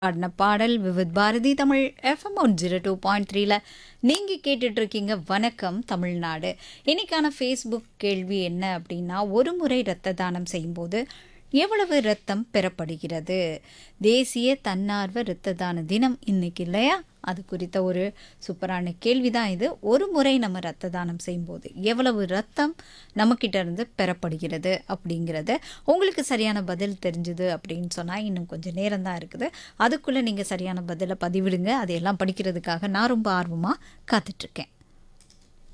பாடின பாடல் Vividh Bharati Tamil FM one zero two point த்ரீல நீங்கள் கேட்டுட்டு இருக்கீங்க வணக்கம் தமிழ்நாடு இன்னைக்கான ஃபேஸ்புக் கேள்வி என்ன அப்படின்னா ஒரு முறை இரத்த தானம் செய்யும்போது எவ்வளவு இரத்தம் பெறப்படுகிறது தேசிய தன்னார்வ இரத்த தான தினம் இன்னைக்கு இல்லையா அது குறித்த ஒரு சூப்பரான கேள்வி தான் இது ஒரு முறை நம்ம இரத்த தானம் செய்யும்போது எவ்வளவு ரத்தம் நம்மக்கிட்ட இருந்து பெறப்படுகிறது அப்படிங்கிறது உங்களுக்கு சரியான பதில் தெரிஞ்சுது அப்படின்னு சொன்னால் இன்னும் கொஞ்சம் நேரம் தான் இருக்குது அதுக்குள்ளே நீங்கள் சரியான பதிலை பதிவிடுங்க அதையெல்லாம் படிக்கிறதுக்காக நான் ரொம்ப ஆர்வமாக காத்துட்ருக்கேன்